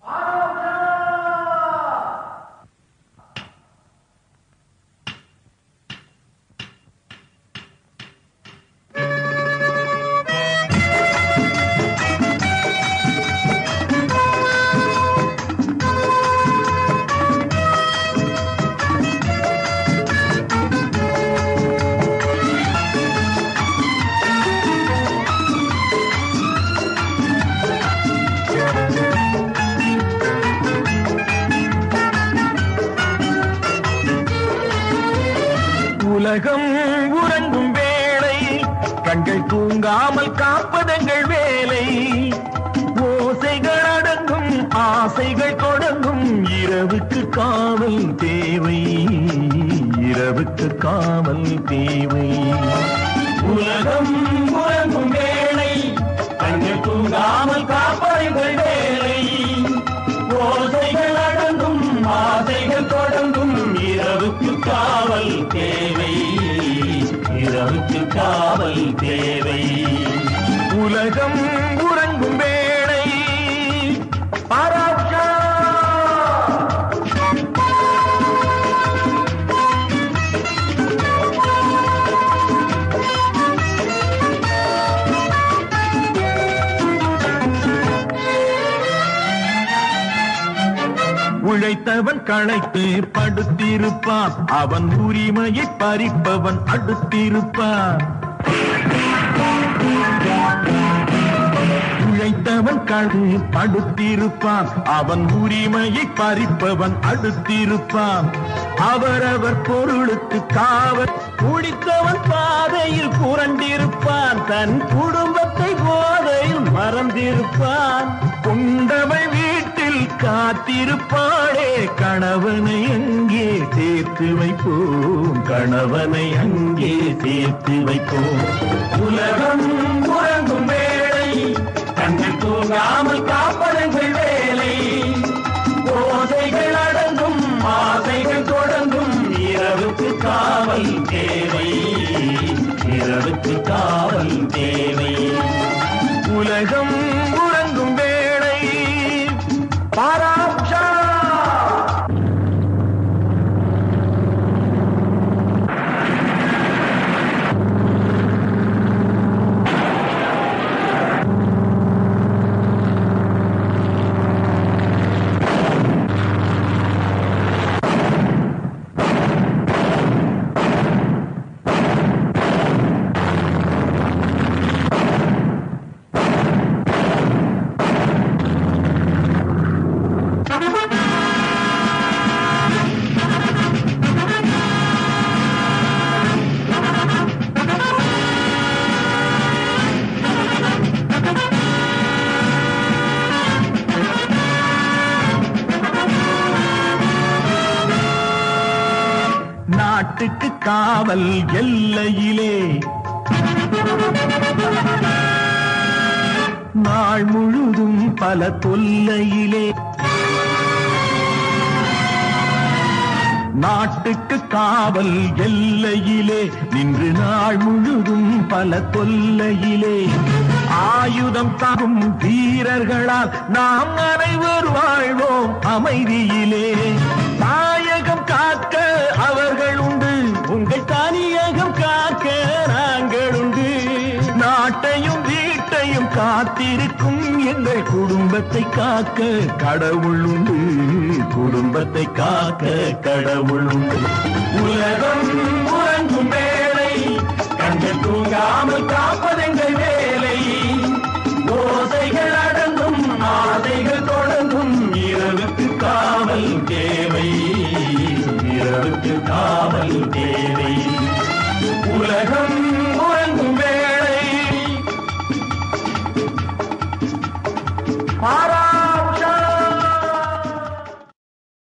உலகம் உறங்கும் வேளை கண்கள் தூங்காமல் காப்பதெங்கள் வேலை ஓசைகள் அடங்கும் ஆசைகள் தொடங்கும் இரவுக்கு காவல் தேவை இரவுக்கு காவல் தேவை உலகம் உறங்கும் வேளை கண்கள் தூங்காமல் காப்பதெங்கள் வேலை ஓசைகள் அடங்கும் ஆசைகள் தொடங்கும் இரவுக்கு காவல் தேவை இரவுக்கு காவல் தேவை உலகம் உறங்கும் வேளை பாராட்டா உழைத்தவன் களைத்து படுத்திருப்பான் அவன் உரிமையை பறிப்பவன் அடுத்திருப்பான் உழைத்தவன் கழு படுத்திருப்பான் அவன் உரிமையை பறிப்பவன் அடுத்திருப்பான் அவரவர் பொருளுக்கு காவல் குடித்தவன் பாதையில் புரண்டிருப்பான் தன் குடும்பத்தை போதையில் மறந்திருப்பான் கொண்டவள் வீட்டில் காத்திருப்பாளே கணவனை அங்கே சேர்த்து வைப்போம் கணவனை அங்கே சேர்த்து வைப்போம் உலகம் உறங்கும் வேளை கண்கள் தூங்காமல் காப்பதங்கள் வேலை ஓசைகள் அடங்கும் ஆசைகள் தொடங்கும் இரவுக்கு காவல் தேவை இரவுக்கு காவல் தேவை உலகம் உறங்கும் வேளை பாராட்சா நாட்டுக்கு காவல் எல்லையிலே நாள் முழுதும் பல தொல்லையிலே நாட்டுக்கு காவல் எல்லையிலே நின்று நாள் முழுதும் பல தொல்லையிலே ஆயுதம் தாகும் வீரர்களால் நாம் அனைவர் வாழ்வோம் அமைதியிலே தாயகம் காக்க அவர்கள் உண்டு உங்கள் தானியகம் காக்க நாங்கள் உண்டு நாட்டையும் வீட்டையும் காத்திருக்கும் எங்கள் குடும்பத்தை காக்க கடவுள் உண்டு குடும்பத்தை காக்க கடவுள் உண்டு உலகம் உறங்கும் வேளை கண்கள் தூங்காமல் காப்பதெங்கள் வேலை ஓசைகள் அடங்கும் ஆசைகள் தொடங்கும் இரவுக்கு காவல் தேவை இரவுக்கு காவல் தேவை உலகம்